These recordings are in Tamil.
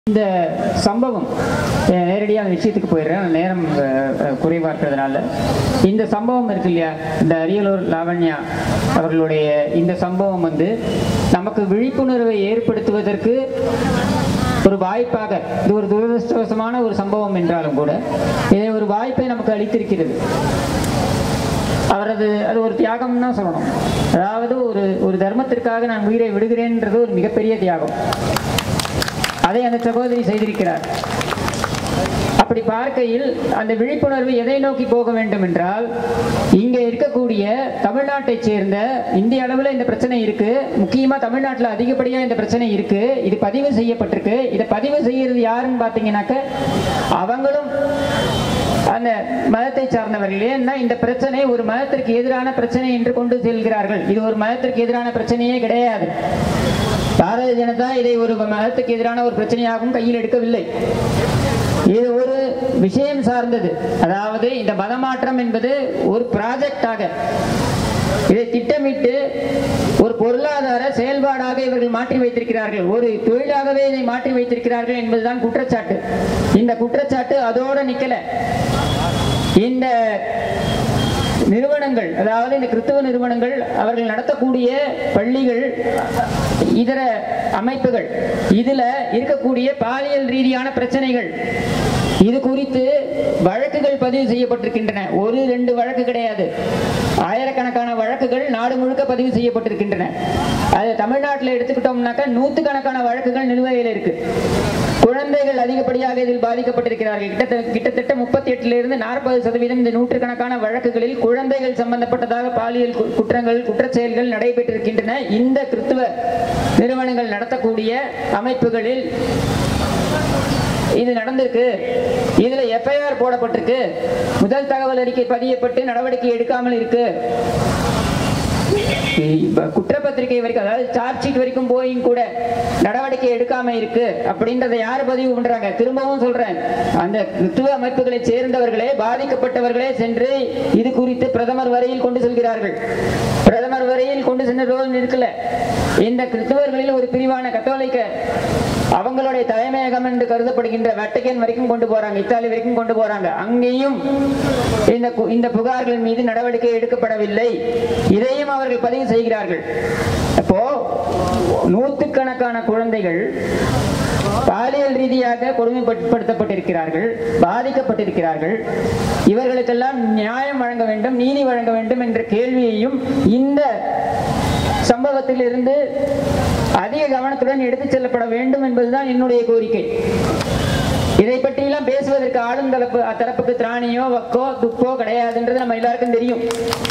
இந்த சம்பவம் அஹ், நேரடியாக அந்த விஷயத்துக்கு போயிடுறேன் நேரம் அஹ், அஹ், குறைவா இருக்கிறதுனால இந்த சம்பவம் இருக்கு இல்லையா இந்த அரியலூர் லாவண்யா அவர்களுடைய இந்த சம்பவம் வந்து நமக்கு விழிப்புணர்வை ஏற்படுத்துவதற்கு ஒரு வாய்ப்பாக இது ஒரு துரதிருஷ்டவசமான ஒரு சம்பவம் என்றாலும் கூட இதை ஒரு வாய்ப்பை நமக்கு அளித்திருக்கிறது அவரது அது ஒரு தியாகம் தான் சொல்லணும் அதாவது ஒரு ஒரு தர்மத்திற்காக நான் உயிரை விடுகிறேன்ன்றது ஒரு மிகப்பெரிய தியாகம் அதை அந்த சகோதரி செய்திருக்கிறார் அப்படி பார்க்கையில் அந்த விழிப்புணர்வு எதை நோக்கி போக வேண்டும் என்றால் இங்க இருக்கக்கூடிய தமிழ்நாட்டை சேர்ந்த இந்திய அளவில் இந்த பிரச்சனை இருக்கு முக்கியமா தமிழ்நாட்டில் அதிகப்படியா இந்த பிரச்சனை இருக்கு இது பதிவு செய்யப்பட்டிருக்கு இதை பதிவு செய்யறது யாருன்னு பார்த்தீங்கன்னாக்க அவங்களும் அந்த மதத்தை சார்ந்தவர்கள் ஏன்னா இந்த பிரச்சனை ஒரு மதத்திற்கு எதிரான பிரச்சனை என்று கொண்டு செல்கிறார்கள் இது ஒரு மதத்திற்கு எதிரான பிரச்சனையே கிடையாது பாரதிய ஜனதா இதை ஒரு மதத்துக்கு எதிரான ஒரு பிரச்சனையாகவும் கையில் எடுக்கவில்லை இது ஒரு விஷயம் சார்ந்தது அதாவது இந்த மதமாற்றம் என்பது ஒரு ப்ராஜெக்டாக இதை திட்டமிட்டு ஒரு பொருளாதார செயல்பாடாக இவர்கள் மாற்றி வைத்திருக்கிறார்கள் ஒரு தொழிலாகவே இதை மாற்றி வைத்திருக்கிறார்கள் என்பதுதான் குற்றச்சாட்டு இந்த குற்றச்சாட்டு அதோட நிக்கல இந்த நிறுவனங்கள் அதாவது இந்த கிறிஸ்தவ நிறுவனங்கள் அவர்கள் நடத்தக்கூடிய பள்ளிகள் இதர அமைப்புகள் இதுல இருக்கக்கூடிய பாலியல் ரீதியான பிரச்சனைகள் இது குறித்து வழக்குகள் பதிவு செய்யப்பட்டிருக்கின்றன ஒரு ரெண்டு வழக்கு கிடையாது ஆயிரக்கணக்கான வழக்குகள் நாடு முழுக்க பதிவு செய்யப்பட்டிருக்கின்றன அது தமிழ்நாட்டில் எடுத்துக்கிட்டோம்னாக்கா நூற்றுக்கணக்கான வழக்குகள் நிலுவையில் இருக்கு குழந்தைகள் அதிகப்படியாக இதில் பாதிக்கப்பட்டிருக்கிறார்கள் கிட்டத்தட்ட கிட்டத்தட்ட முப்பத்தி எட்டுல இருந்து நாற்பது சதவீதம் இந்த நூற்றுக்கணக்கான வழக்குகளில் குழந்தைகள் சம்பந்தப்பட்டதாக பாலியல் கு- குற்றங்கள் குற்றச்செயல்கள் நடைபெற்றிருக்கின்றன இந்த கிறிஸ்துவ நிறுவனங்கள் நடத்தக்கூடிய அமைப்புகளில் இது நடந்திருக்கு இதுல எஃப்ஐஆர் போடப்பட்டிருக்கு முதல் தகவல் அறிக்கை பதியப்பட்டு நடவடிக்கை எடுக்காமல் இருக்கு இப்ப குற்றப்பத்திரிகை வரைக்கும் அதாவது சார்ஜ் ஷீட் வரைக்கும் போயும் கூட நடவடிக்கை எடுக்காம இருக்கு அப்படின்றத யார் பதிவு பண்றாங்க திரும்பவும் சொல்றேன் அந்த கிறிஸ்துவ அமைப்புகளை சேர்ந்தவர்களே பாதிக்கப்பட்டவர்களே சென்று இது குறித்து பிரதமர் வரையில் கொண்டு செல்கிறார்கள் பிரதமர் வரையில் கொண்டு சென்றதோடு நிற்கல இந்த கிறிஸ்துவர்களில் ஒரு பிரிவான கத்தோலிக்க அவங்களுடைய தலைமையகம் என்று கருதப்படுகின்ற வட்டிகன் வரைக்கும் கொண்டு போறாங்க இத்தாலி வரைக்கும் கொண்டு போறாங்க அங்கேயும் இந்த கு- இந்த புகார்கள் மீது நடவடிக்கை எடுக்கப்படவில்லை இதையும் அவர்கள் பதிவு செய்கிறார்கள் அப்போ நூற்றுக்கணக்கான குழந்தைகள் பாலியல் ரீதியாக கொடுமைப்படுத்தப்பட்டிருக்கிறார்கள் பாதிக்கப்பட்டிருக்கிறார்கள் இவர்களுக்கெல்லாம் நியாயம் வழங்க வேண்டும் நீதி வழங்க வேண்டும் என்ற கேள்வியையும் இந்த சம்பவத்தில் இருந்து அதிக கவனத்துடன் எடுத்துச் செல்லப்பட வேண்டும் என்பதுதான் என்னுடைய கோரிக்கை இதை பற்றியெல்லாம் பேசுவதற்கு ஆளும் தரப்பு தரப்புக்கு திராணியோ வக்கோ துப்போ கிடையாதுன்றது நம்ம எல்லாருக்கும் தெரியும்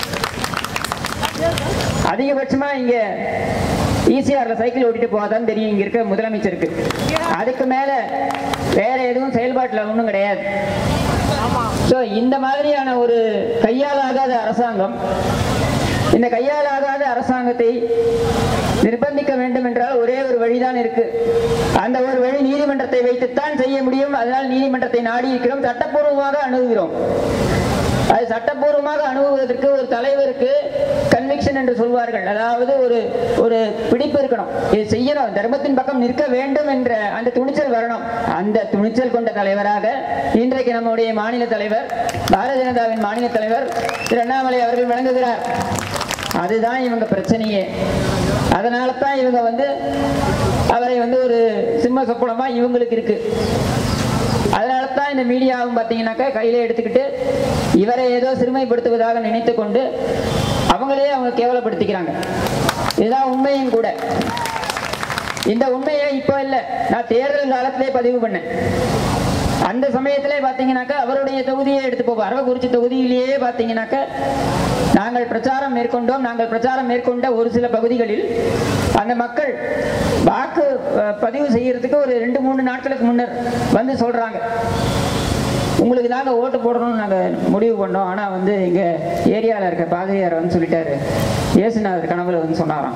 அதிகபட்சமா இங்க ஈசிஆர்ல சைக்கிள் ஓட்டிட்டு போகாதான் தெரியும் இங்க இருக்க முதலமைச்சருக்கு அதுக்கு மேல வேற எதுவும் செயல்பாட்டுல ஒண்ணும் கிடையாது சோ இந்த மாதிரியான ஒரு கையாலாகாத அரசாங்கம் இந்த கையாலாகாத அரசாங்கத்தை நிர்பந்திக்க வேண்டும் என்றால் ஒரே ஒரு வழிதான் இருக்கு அந்த ஒரு வழி நீதிமன்றத்தை வைத்துத்தான் செய்ய முடியும் அதனால் நீதிமன்றத்தை நாடி இருக்கிறோம் சட்டப்பூர்வமாக அணுகுகிறோம் அது சட்டப்பூர்வமாக அணுகுவதற்கு ஒரு தலைவருக்கு கன்விக்ஷன் என்று சொல்வார்கள் அதாவது ஒரு ஒரு பிடிப்பு இருக்கணும் இது செய்யணும் தர்மத்தின் பக்கம் நிற்க வேண்டும் என்ற அந்த துணிச்சல் வரணும் அந்த துணிச்சல் கொண்ட தலைவராக இன்றைக்கு நம்முடைய மாநில தலைவர் பாரதிய ஜனதாவின் மாநில தலைவர் திரு அண்ணாமலை அவர்கள் விளங்குகிறார் அதுதான் இவங்க பிரச்சனையே அதனால தான் இவங்க வந்து அவரை வந்து ஒரு சிம்ம சொப்பனமா இவங்களுக்கு இருக்கு அதனால தான் இந்த மீடியாவும் பார்த்தீங்கன்னாக்கா கையில எடுத்துக்கிட்டு இவரை ஏதோ சிறுமைப்படுத்துவதாக நினைத்து கொண்டு அவங்களே அவங்க கேவலப்படுத்திக்கிறாங்க இதுதான் உண்மையும் கூட இந்த உண்மையை இப்போ இல்லை நான் தேர்தல் காலத்திலே பதிவு பண்ணேன் அந்த சமயத்திலே பார்த்தீங்கன்னாக்கா அவருடைய தொகுதியை எடுத்து போவோம் அரவக்குறிச்சி தொகுதியிலேயே பார்த்தீங்கன்னாக்கா நாங்கள் பிரச்சாரம் மேற்கொண்டோம் நாங்கள் பிரச்சாரம் மேற்கொண்ட ஒரு சில பகுதிகளில் அந்த மக்கள் வாக்கு அஹ், பதிவு செய்யறதுக்கு ஒரு ரெண்டு மூணு நாட்களுக்கு முன்னர் வந்து சொல்றாங்க உங்களுக்கு தாங்க ஓட்டு போடணும்னு நாங்கள் முடிவு பண்ணோம் ஆனால் வந்து எங்கள் ஏரியாவில் இருக்க பாதிரியார் வந்து சொல்லிட்டாரு இயேசுநாதர் கனவுல வந்து சொன்னாராம்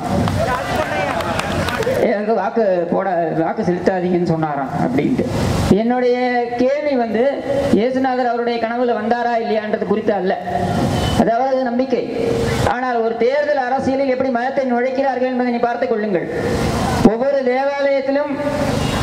எனக்கு வாக்கு போட வாக்கு செலுத்தாதீங்கன்னு சொன்னாராம் அப்படின்ட்டு என்னுடைய கேள்வி வந்து இயேசுநாதர் அவருடைய கனவுல வந்தாரா இல்லையான்றது குறித்து அல்ல அதாவது நம்பிக்கை ஆனால் ஒரு தேர்தல் அரசியலில் எப்படி மதத்தை நுழைக்கிறார்கள் என்பதை நீ பார்த்துக் கொள்ளுங்கள் ஒவ்வொரு தேவாலயத்திலும்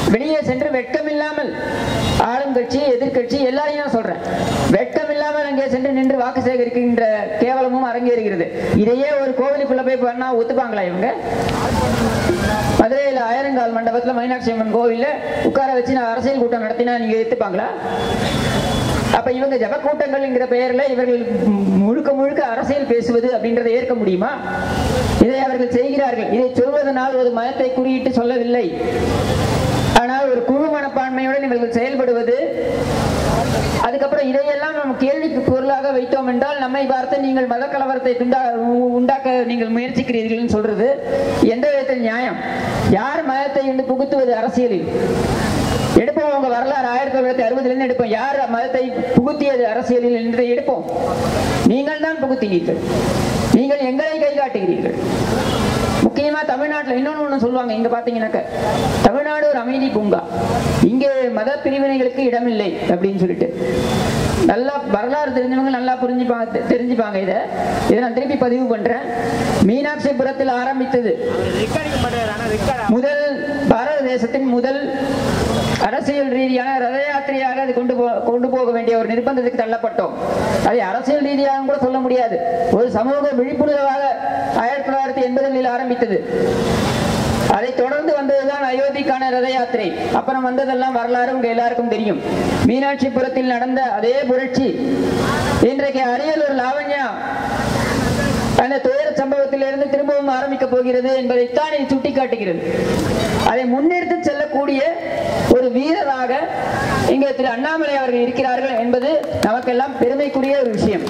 வெளியே சென்று வெட்கமில்லாமல் ஆளுங்கட்சி எதிர்க்கட்சி எல்லாரையும் நான் சொல்றேன் வெட்கமில்லாமல் அங்கே சென்று நின்று வாக்கு சேகரிக்கின்ற கேவலமும் அரங்கேறுகிறது இதையே ஒரு கோவிலுக்குள்ள போய் பண்ணா ஒத்துப்பாங்களா இவங்க மதுரையில் ஆயிரங்கால் மண்டபத்துல மீனாட்சி அம்மன் கோவில்ல உட்கார வச்சு நான் அரசியல் கூட்டம் நடத்தினா நீங்க ஏத்துப்பாங்களா அப்ப இவங்க ஜப கூட்டங்கள்ங்கிற பெயர்ல இவர்கள் முழுக்க முழுக்க அரசியல் பேசுவது அப்படின்றதை ஏற்க முடியுமா இதை அவர்கள் செய்கிறார்கள் இதை சொல்வதனால் ஒரு மதத்தை குறியிட்டு சொல்லவில்லை ஆனால் ஒரு குழு மனப்பான்மையுடன் இவர்கள் செயல்படுவது அதுக்கப்புறம் இதையெல்லாம் நம்ம கேள்விக்கு பொருளாக வைத்தோம் என்றால் நம்மை பார்த்து நீங்கள் மத கலவரத்தை துண்டா- உ- உண்டாக்க நீங்கள் முயற்சிக்கிறீர்கள்னு சொல்றது எந்த விதத்தில் நியாயம் யார் மதத்தை என்று புகுத்துவது அரசியலில் எடுப்போம் உங்க வரலாறு ஆயிரத்தி தொள்ளாயிரத்தி அறுபதுல இருந்து எடுப்போம் யார் மதத்தை புகுத்தியது அரசியலில் என்று எடுப்போம் நீங்கள் தான் புகுத்தினீர்கள் நீங்கள் எங்களை கை காட்டுகிறீர்கள் முக்கியமா தமிழ்நாட்டுல இன்னொன்னு ஒண்ணு சொல்லுவாங்க இங்க பாத்தீங்கன்னாக்க தமிழ்நாடு ஒரு அமைதி பூங்கா இங்கே மத பிரிவினைகளுக்கு இடமில்லை அப்படின்னு சொல்லிட்டு நல்லா வரலாறு தெரிஞ்சவங்க நல்லா புரிஞ்சுப்பாங்க தெ- தெரிஞ்சுப்பாங்க இதை இதை நான் திருப்பி பதிவு பண்றேன் மீனாட்சிபுரத்தில் ஆரம்பித்தது முதல் பாரத தேசத்தின் முதல் அரசியல் ரீதியான ரத யாத்திரையாக அது கொண்டு போ கொண்டு போக வேண்டிய ஒரு நிர்பந்தத்துக்கு தள்ளப்பட்டோம் அதை அரசியல் ரீதியாக கூட சொல்ல முடியாது ஒரு சமூக விழிப்புணர்வாக ஆயிரத்தி தொள்ளாயிரத்தி எண்பதுகளில் ஆரம்பித்தது அதை தொடர்ந்து வந்ததுதான் அயோத்திக்கான ரத யாத்திரை அப்புறம் வந்ததெல்லாம் வரலாறு உங்க எல்லாருக்கும் தெரியும் மீனாட்சிபுரத்தில் நடந்த அதே புரட்சி இன்றைக்கு அரியலூர் லாவண்யா அந்த துயர சம்பவத்திலிருந்து திரும்பவும் ஆரம்பிக்க போகிறது என்பதைத்தான் இது சுட்டிக்காட்டுகிறது அதை முன்னெடுத்து செல்லக்கூடிய ஒரு வீரராக இங்கே திரு அண்ணாமலை அவர்கள் இருக்கிறார்கள் என்பது நமக்கெல்லாம் பெருமைக்குரிய ஒரு விஷயம்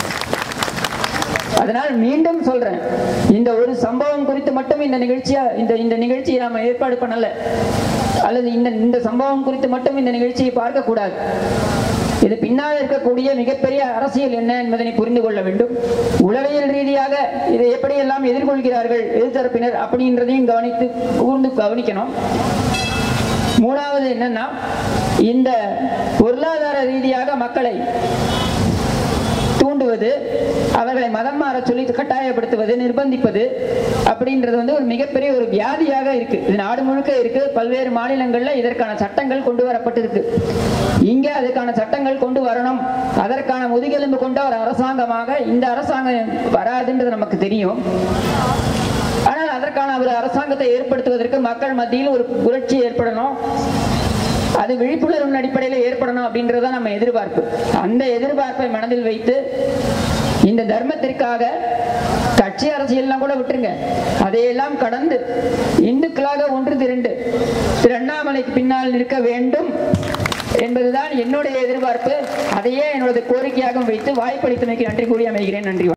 அதனால் மீண்டும் சொல்றேன் இந்த ஒரு சம்பவம் குறித்து மட்டும் இந்த நிகழ்ச்சியா இந்த இந்த நிகழ்ச்சியை நாம ஏற்பாடு பண்ணல அல்லது இந்த இந்த சம்பவம் குறித்து மட்டும் இந்த நிகழ்ச்சியை பார்க்க கூடாது இது பின்னால் இருக்கக்கூடிய மிகப்பெரிய அரசியல் என்ன என்பதனை புரிந்து கொள்ள வேண்டும் உளவியல் ரீதியாக இதை எப்படியெல்லாம் எதிர்கொள்கிறார்கள் எதிர்த்தரப்பினர் அப்படின்றதையும் கவனித்து கூர்ந்து கவனிக்கணும் மூணாவது என்னன்னா இந்த பொருளாதார ரீதியாக மக்களை தூண்டுவது அவர்களை மதம் மாற சொல்லி கட்டாயப்படுத்துவது நிர்பந்திப்பது அப்படின்றது வந்து ஒரு மிகப்பெரிய ஒரு வியாதியாக இருக்கு இது நாடு முழுக்க இருக்கு பல்வேறு மாநிலங்கள்ல இதற்கான சட்டங்கள் கொண்டு வரப்பட்டிருக்கு இங்க அதுக்கான சட்டங்கள் கொண்டு வரணும் அதற்கான முதுகெலும்பு கொண்ட ஒரு அரசாங்கமாக இந்த அரசாங்கம் வராதுன்றது நமக்கு தெரியும் ஆனால் அதற்கான ஒரு அரசாங்கத்தை ஏற்படுத்துவதற்கு மக்கள் மத்தியில் ஒரு புரட்சி ஏற்படணும் அது விழிப்புணர்வின் அடிப்படையில் ஏற்படணும் அப்படின்றத நம்ம எதிர்பார்ப்பு அந்த எதிர்பார்ப்பை மனதில் வைத்து இந்த தர்மத்திற்காக கட்சி அரசியல்லாம் கூட விட்டுருங்க அதையெல்லாம் கடந்து இந்துக்களாக ஒன்று திரண்டு திரு அண்ணாமலைக்கு பின்னால் நிற்க வேண்டும் என்பதுதான் என்னுடைய எதிர்பார்ப்பு அதையே என்னுடைய கோரிக்கையாக வைத்து வாய்ப்பளித்தமைக்கு நன்றி கூறி அமைகிறேன் நன்றி